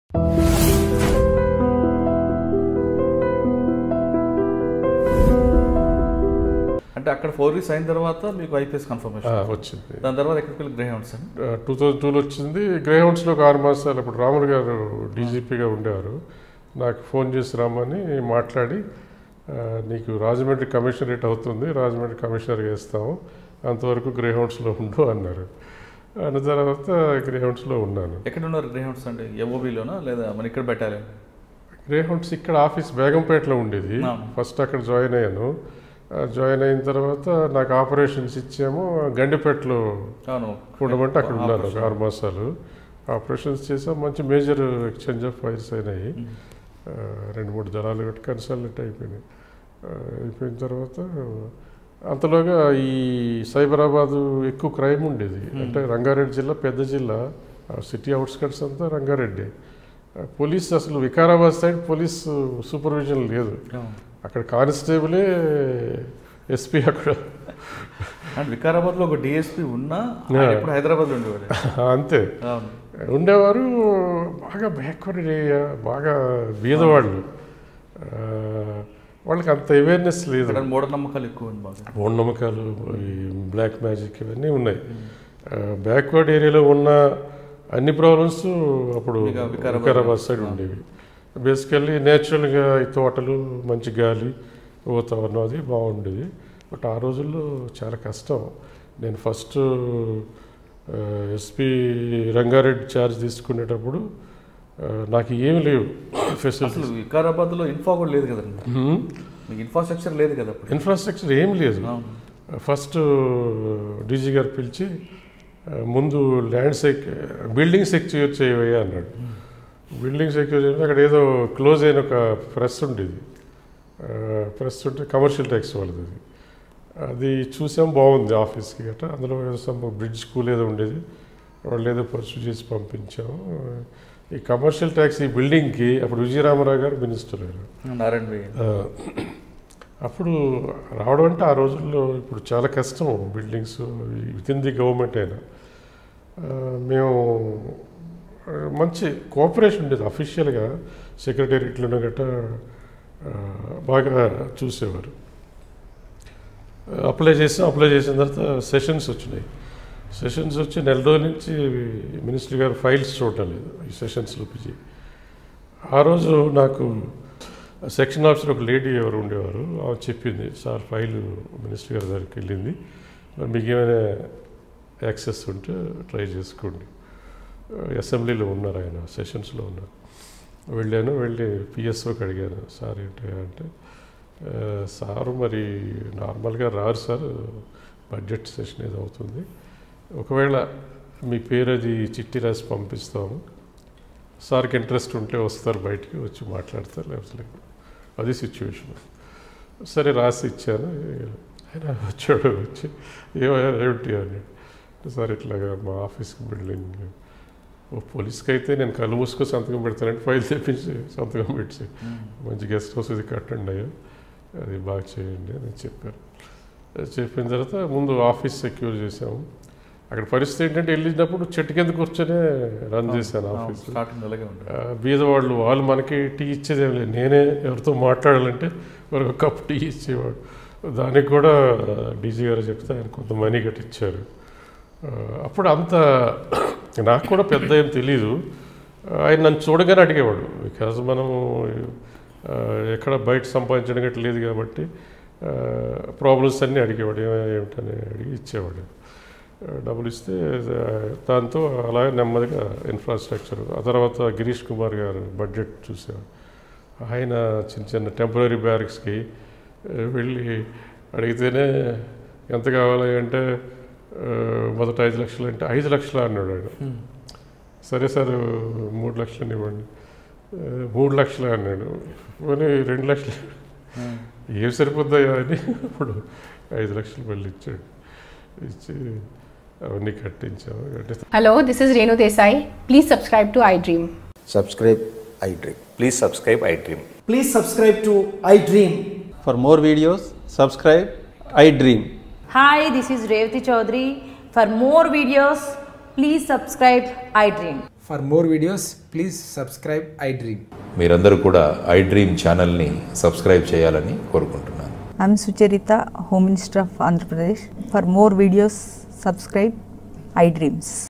అంటే అక్కడ four weeks అయిన తర్వాత మీకు ఐపీఎస్ కన్ఫర్మేషన్ ఆ, వచ్చింది దాని తర్వాత ఎక్కడికి వెళ్ళి గ్రే హౌండ్స్ అండి టూ థౌజండ్ టూలో వచ్చింది గ్రే హౌండ్స్లో ఒక ఆరు మాసాలు అప్పుడు రాములు గారు డీజీపీగా ఉండేవారు నాకు ఫోన్ చేసి రమ్మని మాట్లాడి ఆ, నీకు రాజమండ్రి కమిషనరేట్ అవుతుంది రాజమండ్రి కమిషనర్గా ఇస్తాము అంతవరకు గ్రే హౌండ్స్లో ఉండు అన్నారు అన్న తర్వాత గ్రే హౌండ్స్లో ఉన్నాను ఎక్కడ ఉన్నారు గ్రే హౌండ్స్ అంటే ఎంఓబీలోనా లేదా మన ఇక్కడ పెట్టాలి గ్రే హౌండ్స్ ఇక్కడ ఆఫీస్ బేగంపేటలో ఉండేది అవును. ఫస్ట్ అక్కడ జాయిన్ అయ్యాను ఆ, జాయిన్ అయిన తర్వాత నాకు ఆపరేషన్స్ ఇచ్చాము గండిపేటలో అవును ఉండమంటే అక్కడ ఉన్నాను ఒక ఆరు మాసాలు ఆపరేషన్స్ చేసాం మంచి మేజర్ ఎక్స్చేంజ్ ఆఫ్ ఫైల్స్ అయినాయి ఆ, రెండు మూడు దళాలు కట్టి కన్సల్టెంట్ అయిపోయినాయి ఆ, అయిపోయిన తర్వాత అంతలోగా ఈ సైబరాబాదు ఎక్కువ క్రైమ్ ఉండేది అంటే రంగారెడ్డి జిల్లా పెద్ద జిల్లా సిటీ అవుట్స్కట్స్ అంతా రంగారెడ్డి ఆ, పోలీస్ అసలు వికారాబాద్ సైడ్ పోలీస్ సూపర్విజన్ లేదు అవును. అక్కడ కానిస్టేబులే ఎస్పీ అక్కడ అండ్ వికారాబాద్లో ఒక డిఎస్పీ ఉన్నా Yeah. ఆయన ఇప్పుడు హైదరాబాద్లో ఉండేవాడు అంతే అవును ఉండేవారు బాగా బ్యాక్వర్డ్ ఏరియా బాగా బీదవాళ్ళు ఆ, వాళ్ళకి అంత అవేర్నెస్ లేదు అక్కడ మూఢనమ్మకాలు ఎక్కువ ఉంది బాగా మూఢనమ్మకాలు ఈ బ్లాక్ మ్యాజిక్ ఇవన్నీ ఉన్నాయి బ్యాక్వర్డ్ ఏరియాలో ఉన్న అన్ని ప్రాబ్లమ్స్ అప్పుడు ఇక వికారాబాద్ వికారాబాద్ సైడ్ ఉండేవి బేసికల్లీ నేచురల్గా ఈ తోటలు మంచి గాలి వాతావరణం అది బాగుండేది బట్ ఆ రోజుల్లో చాలా కష్టం నేను ఫస్ట్ ఎస్పీ రంగారెడ్డి ఛార్జ్ తీసుకునేటప్పుడు ఆ, నాకు ఏమి లేవు అసలు ఫెసిలిటీస్ వికారాబాద్లో ఇన్ఫా కూడా లేదు కదండి మీకు ఇన్ఫ్రాస్ట్రక్చర్ లేదు కదా అప్పుడు ఇన్ఫ్రాస్ట్రక్చర్ ఏం లేదు అవును ఫస్ట్ డీజీ గారు పిలిచి ఆ, ముందు ల్యాండ్ సెక్ బిల్డింగ్ సెక్యూర్ చేయవయ్యా అన్నాడు బిల్డింగ్ సెక్యూర్ చేయడం అక్కడ ఏదో క్లోజ్ అయిన ఒక ప్రెస్ ఉండేది ప్రెస్ ఉంటే కమర్షియల్ ట్యాక్స్ వాళ్ళది అది అది చూసాం బాగుంది ఆఫీస్కి గట్రా అందులో ఏదో సమ్ బ్రిడ్జ్ స్కూల్ ఏదో ఉండేది వాళ్ళు ఏదో పర్సూ చేసి పంపించాము ఈ కమర్షియల్ ట్యాక్స్ ఈ బిల్డింగ్కి అప్పుడు విజయరామరావు గారు మినిస్టర్ గారు నారాయణ బి ఆ, అప్పుడు రావడం అంటే ఆ రోజుల్లో ఇప్పుడు చాలా కష్టం buildings with in the government అయినా ఆ, మేము ఆ, మంచి కోఆపరేషన్ ఉండేది అఫీషియల్గా సెక్రటేరియట్లో గట్రా ఆ, బాగా చూసేవారు అప్లై చేసాం అప్లై చేసిన తర్వాత సెషన్స్ వచ్చినాయి సెషన్స్ వచ్చి నెల రోజుల నుంచి మినిస్టర్ గారు ఫైల్స్ చూడటం లేదు ఈ సెషన్స్లో పిచ్చి ఆ రోజు నాకు సెక్షన్ ఆఫీసర్ ఒక లేడీ ఎవరు ఉండేవారు ఆమె చెప్పింది సార్ ఫైల్ మినిస్టర్ గారి దగ్గరికి వెళ్ళింది మరి మీకు ఏమైనా యాక్సెస్ ఉంటే ట్రై చేసుకోండి అసెంబ్లీలో ఉన్నారు ఆయన సెషన్స్లో ఉన్నారు వెళ్ళాను వెళ్ళి పిఎస్ఓకి అడిగాను సార్ ఏంటి అంటే "ఆ, సారు మరి నార్మల్గా రారు సార్ బడ్జెట్ సెషన్ ఏదో అవుతుంది ఒకవేళ మీ పేరు అది చిట్టి రాసి పంపిస్తాము సార్కి ఇంట్రెస్ట్ ఉంటే వస్తారు బయటికి వచ్చి మాట్లాడతారు లేకపోతే లేదు. అది సిచ్యువేషన్ సరే రాసి ఇచ్చాను ఆయన వచ్చాడు వచ్చి ఏమయ్యా ఏమిటి అని సార్ ఇట్లాగా మా ఆఫీస్కి బిల్డింగ్ ఓ పోలీస్కి అయితే నేను కళ్ళు మూసుకొని సంతకం పెడతానంటే ఫైల్ తెప్పించి సంతకం పెట్టి మంచి గెస్ట్ హౌస్ ఇది కట్టండి అయ్యా అది బాగా చేయండి అని చెప్పారు అది చెప్పిన తర్వాత ముందు ఆఫీస్ సెక్యూర్ చేసాము అక్కడ పరిస్థితి ఏంటంటే వెళ్ళినప్పుడు చెట్టు కింద కూర్చొనే రన్ చేశాను ఆఫీస్ స్టార్టింగ్ అలాగే ఉంటుంది ఆ, బీదవాళ్ళు వాళ్ళు మనకి టీ ఇచ్చేదేం లేదు నేనే ఎవరితో మాట్లాడాలంటే మరి ఒక కప్ టీ ఇచ్చేవాడు దానికి కూడా డీజీ గారు చెప్తే ఆయన కొంత మనీ కట్టించారు ఆ, అప్పుడు అంత నాకు కూడా పెద్ద ఏం తెలీదు ఆయన నన్ను చూడగానే అడిగేవాడు బికాజ్ మనము ఆ, ఎక్కడ బయట సంపాదించడం గట్ట లేదు కాబట్టి ప్రాబ్లమ్స్ అన్నీ అడిగేవాడు ఏమ- ఏమిటని అడిగి ఇచ్చేవాడు ఆ, డబ్బులు ఇస్తే ఆ, దాంతో అలాగే నెమ్మదిగా ఇన్ఫ్రాస్ట్రక్చర్ ఆ తర్వాత గిరీష్ కుమార్ గారు బడ్జెట్ చూసేవారు ఆయన చిన్న చిన్న టెంపరీ బ్యారిక్స్కి వెళ్ళి అడిగితేనే ఎంత కావాలి అంటే ఆ, మొదట ఐదు లక్షలు అంటే ఐదు లక్షలు అన్నాడు ఆయన సరే సార్ మూడు లక్షలు ఇవ్వండి ఆ, మూడు లక్షలు అన్నాడు పోనీ రెండు లక్షలు ఏం సరిపోద్దాయా అని ఇప్పుడు ఐదు లక్షలు మళ్ళీ ఇచ్చాడు ఇచ్చి అవన్నీ కట్టించాము అంటే Hello, this is Renu Desai. Please subscribe to iDream. subscribe iDream. Please subscribe iDream. Please subscribe to iDream. For more videos, subscribe I Dream. Hi, this is Revati Chaudhary. For more videos, please subscribe iDream. For more videos, please subscribe iDream. మీరందరూ కూడా I dream ఛానల్ని subscribe చేయాలని కోరుకుంటున్నాను I'm Sucharita, Home Minister of Andhra Pradesh. For more videos, subscribe iDreams.